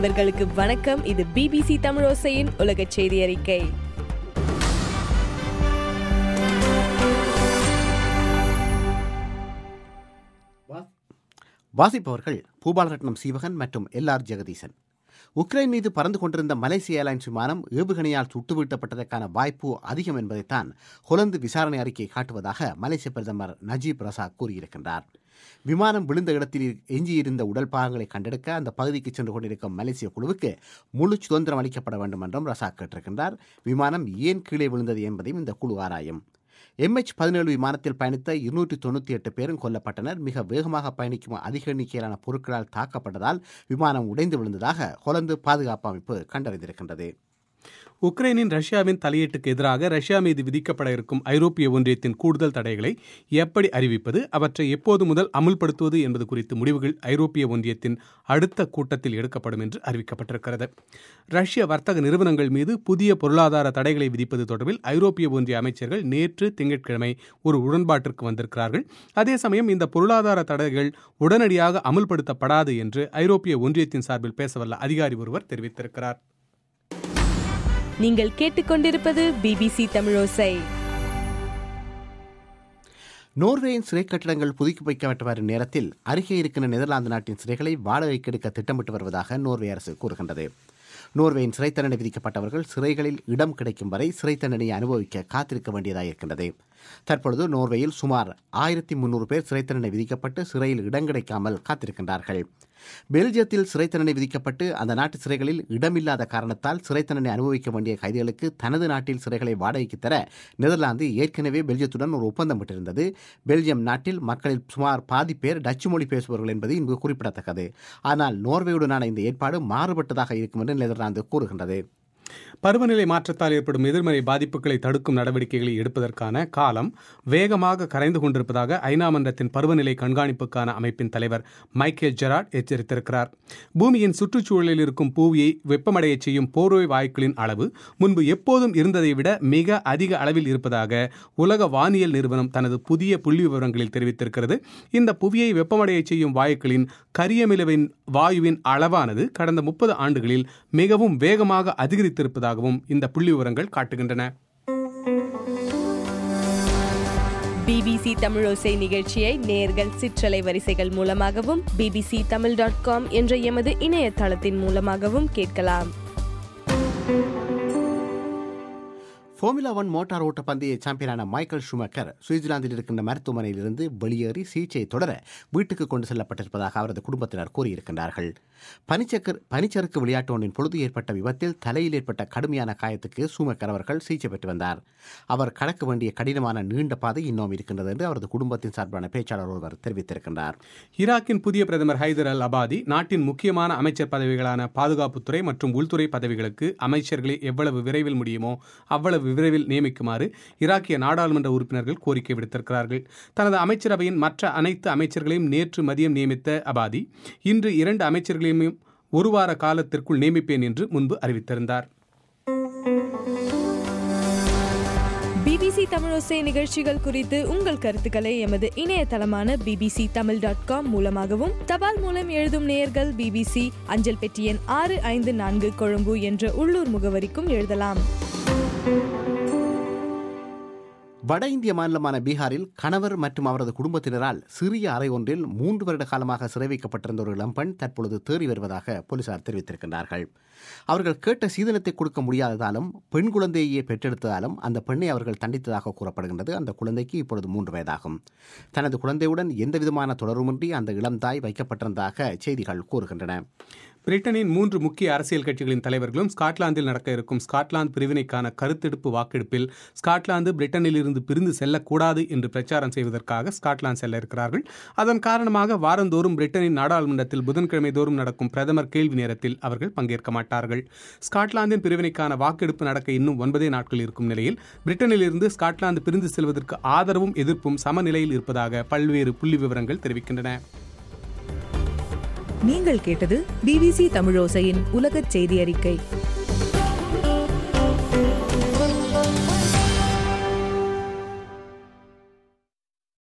நண்பர்களுக்கு வணக்கம் இது பிபிசி தமிழோசையின் உலக செய்தி அறிக்கை வாசிப்பவர்கள் பூபாலரட்னம் சீவகன் மற்றும் எல் ஆர் ஜெகதீசன் உக்ரைன் மீது பறந்து கொண்டிருந்த மலேசிய ஏர்லைன்ஸ் விமானம் ஏவுகணையால் சுட்டுவீழ்த்தப்பட்டதற்கான வாய்ப்பு அதிகம் என்பதைத்தான் ஹொலந்து விசாரணை அறிக்கை காட்டுவதாக மலேசிய பிரதமர் நஜீப் ரசாக் கூறியிருக்கின்றார் விமானம் விழுந்த இடத்தில் எஞ்சியிருந்த உடல் பாகங்களை கண்டெடுக்க அந்த பகுதிக்கு சென்று கொண்டிருக்கும் மலேசிய குழுவுக்கு முழு சுதந்திரம் அளிக்கப்பட வேண்டும் என்றும் ரசாக் கேட்டிருக்கின்றார் விமானம் ஏன் கீழே விழுந்தது என்பதையும் இந்த குழு ஆராயும் எம்ஹெச் பதினேழு விமானத்தில் பயணித்த இருநூற்றி தொண்ணூற்றி எட்டு பேரும் கொல்லப்பட்டனர் மிக வேகமாக பயணிக்கும் அதிக எண்ணிக்கையிலான பொருட்களால் தாக்கப்பட்டதால் விமானம் உடைந்து விழுந்ததாக ஹொலந்து பாதுகாப்பு அமைப்பு கண்டறிந்திருக்கின்றது உக்ரைனின் ரஷ்யாவின் தலையீட்டுக்கு எதிராக ரஷ்யா மீது விதிக்கப்பட இருக்கும் ஐரோப்பிய ஒன்றியத்தின் கூடுதல் தடைகளை எப்படி அறிவிப்பது அவற்றை எப்போது முதல் அமுல்படுத்துவது என்பது குறித்து முடிவுகள் ஐரோப்பிய ஒன்றியத்தின் அடுத்த கூட்டத்தில் எடுக்கப்படும் என்று அறிவிக்கப்பட்டிருக்கிறது ரஷ்ய வர்த்தக நிறுவனங்கள் மீது புதிய பொருளாதார தடைகளை விதிப்பது தொடர்பில் ஐரோப்பிய ஒன்றிய அமைச்சர்கள் நேற்று திங்கட்கிழமை ஒரு உடன்பாட்டிற்கு வந்திருக்கிறார்கள் அதே சமயம் இந்த பொருளாதார தடைகள் உடனடியாக அமுல்படுத்தப்படாது என்று ஐரோப்பிய ஒன்றியத்தின் சார்பில் பேசவல்ல அதிகாரி ஒருவர் தெரிவித்திருக்கிறார் நீங்கள் கேட்டுக்கொண்டிருப்பது பிபிசி தமிழோசை நோர்வேயின் சிறை கட்டடங்கள் புதுக்கி வைக்கப்பட்டு வரும் நேரத்தில் அருகே இருக்கின்ற நெதர்லாந்து நாட்டின் சிறைகளை வாடகைக்கு எடுக்க திட்டமிட்டு வருவதாக நோர்வே அரசு கூறுகின்றது நோர்வேயின் சிறை தண்டனை விதிக்கப்பட்டவர்கள் சிறைகளில் இடம் கிடைக்கும் வரை சிறை தண்டனையை அனுபவிக்க காத்திருக்க வேண்டியதாக இருக்கின்றது தற்பொழுது நோர்வேயில் சுமார் ஆயிரத்தி முன்னூறு பேர் சிறை தண்டனை விதிக்கப்பட்டு சிறையில் இடம் கிடைக்காமல் காத்திருக்கின்றார்கள் பெல்ஜியத்தில் சிறை தண்டனை விதிக்கப்பட்டு அந்த நாட்டு சிறைகளில் இடமில்லாத காரணத்தால் சிறை தண்டனை அனுபவிக்க வேண்டிய கைதிகளுக்கு தனது நாட்டில் சிறைகளை வாடகைக்கு தர நெதர்லாந்து ஏற்கனவே பெல்ஜியத்துடன் ஒரு ஒப்பந்தம் விட்டிருந்தது பெல்ஜியம் நாட்டில் மக்களில் சுமார் பாதி பேர் டச்சு மொழி பேசுபவர்கள் என்பது இங்கு குறிப்பிடத்தக்கது ஆனால் நோர்வேயுடனான இந்த ஏற்பாடு மாறுபட்டதாக இருக்கும் என்று நெதர்லாந்து கூறுகின்றது பருவநிலை மாற்றத்தால் ஏற்படும் எதிர்மறை பாதிப்புகளை தடுக்கும் நடவடிக்கைகளை எடுப்பதற்கான காலம் வேகமாக கரைந்து கொண்டிருப்பதாக ஐநா மன்றத்தின் பருவநிலை கண்காணிப்புக்கான அமைப்பின் தலைவர் மைக்கேல் ஜெராட் எச்சரித்திருக்கிறார் பூமியின் சுற்றுச்சூழலில் இருக்கும் பூவியை வெப்பமடைய செய்யும் போர்வை வாயுக்களின் அளவு முன்பு எப்போதும் இருந்ததை விட மிக அதிக அளவில் இருப்பதாக உலக வானியல் நிறுவனம் தனது புதிய புள்ளி விவரங்களில் தெரிவித்திருக்கிறது இந்த புவியை வெப்பமடைய செய்யும் வாயுக்களின் கரியமிலவின் வாயுவின் அளவானது கடந்த முப்பது ஆண்டுகளில் மிகவும் வேகமாக அதிகரித்திருப்பதாகவும் இந்த புள்ளி விவரங்கள் காட்டுகின்றன பிபிசி தமிழோசை நிகழ்ச்சியை நேர்கள் சிற்றலை வரிசைகள் மூலமாகவும் பிபிசி தமிழ் டாட் காம் என்ற எமது இணையதளத்தின் மூலமாகவும் கேட்கலாம் ஃபார்முலா ஒன் மோட்டார் ஓட்ட பந்தய சாம்பியனான மைக்கேல் ஷுமக்கர் சுவிட்சர்லாந்தில் இருக்கின்ற மருத்துவமனையிலிருந்து வெளியேறி சிகிச்சையை தொடர வீட்டுக்கு கொண்டு செல்லப்பட்டிருப்பதாக அவரது குடும்பத்தினர் கூறியிருக்கின்றார்கள் பனிச்சக்கர் பனிச்சறுக்கு விளையாட்டு ஒன்றின் பொழுது ஏற்பட்ட விபத்தில் தலையில் ஏற்பட்ட கடுமையான காயத்துக்கு ஷுமக்கர் அவர்கள் சிகிச்சை பெற்று வந்தார் அவர் கடக்க வேண்டிய கடினமான நீண்ட பாதை இன்னும் இருக்கின்றது என்று அவரது குடும்பத்தின் சார்பான பேச்சாளர் ஒருவர் தெரிவித்திருக்கின்றார் ஈராக்கின் புதிய பிரதமர் ஹைதர் அல் அபாதி நாட்டின் முக்கியமான அமைச்சர் பதவிகளான பாதுகாப்புத்துறை மற்றும் உள்துறை பதவிகளுக்கு அமைச்சர்களை எவ்வளவு விரைவில் முடியுமோ அவ்வளவு விரைவில் நியமிக்குமாறு ஈராக்கிய நாடாளுமன்ற உறுப்பினர்கள் கோரிக்கை விடுத்திருக்கிறார்கள் தனது அமைச்சரவையின் மற்ற அனைத்து அமைச்சர்களையும் நேற்று மதியம் நியமித்த அபாதி இன்று இரண்டு அமைச்சர்களையும் ஒரு வார காலத்திற்குள் நியமிப்பேன் என்று முன்பு அறிவித்திருந்தார் பிபிசி தமிழோசை நிகழ்ச்சிகள் குறித்து உங்கள் கருத்துக்களை எமது இணையதளமான பிபிசி தமிழ் டாட் காம் மூலமாகவும் தபால் மூலம் எழுதும் நேயர்கள் பிபிசி அஞ்சல் பெட்டி எண் ஆறு ஐந்து நான்கு கொழும்பு என்ற உள்ளூர் முகவரிக்கும் எழுதலாம் வட இந்திய மாநிலமான பீகாரில் கணவர் மற்றும் அவரது குடும்பத்தினரால் சிறிய அறை ஒன்றில் மூன்று வருட காலமாக சிறை வைக்கப்பட்டிருந்த ஒரு இளம்பெண் தற்பொழுது தேறி வருவதாக போலீசார் தெரிவித்திருக்கின்றார்கள் அவர்கள் கேட்ட சீதனத்தை கொடுக்க முடியாததாலும் பெண் குழந்தையை பெற்றெடுத்ததாலும் அந்த பெண்ணை அவர்கள் தண்டித்ததாக கூறப்படுகின்றது அந்த குழந்தைக்கு இப்பொழுது மூன்று வயதாகும் தனது குழந்தையுடன் எந்தவிதமான தொடர்புமின்றி அந்த இளம் தாய் வைக்கப்பட்டிருந்ததாக செய்திகள் கூறுகின்றன பிரிட்டனின் மூன்று முக்கிய அரசியல் கட்சிகளின் தலைவர்களும் ஸ்காட்லாந்தில் நடக்க இருக்கும் ஸ்காட்லாந்து பிரிவினைக்கான கருத்தெடுப்பு வாக்கெடுப்பில் ஸ்காட்லாந்து பிரிட்டனில் இருந்து பிரிந்து செல்லக்கூடாது என்று பிரச்சாரம் செய்வதற்காக ஸ்காட்லாந்து செல்ல இருக்கிறார்கள் அதன் காரணமாக வாரந்தோறும் பிரிட்டனின் நாடாளுமன்றத்தில் புதன்கிழமை தோறும் நடக்கும் பிரதமர் கேள்வி நேரத்தில் அவர்கள் பங்கேற்க மாட்டார்கள் ஸ்காட்லாந்தின் பிரிவினைக்கான வாக்கெடுப்பு நடக்க இன்னும் ஒன்பதே நாட்கள் இருக்கும் நிலையில் பிரிட்டனில் இருந்து ஸ்காட்லாந்து பிரிந்து செல்வதற்கு ஆதரவும் எதிர்ப்பும் சமநிலையில் இருப்பதாக பல்வேறு புள்ளி விவரங்கள் தெரிவிக்கின்றன நீங்கள் கேட்டது பிபிசி தமிழோசையின் உலகச் செய்தி அறிக்கை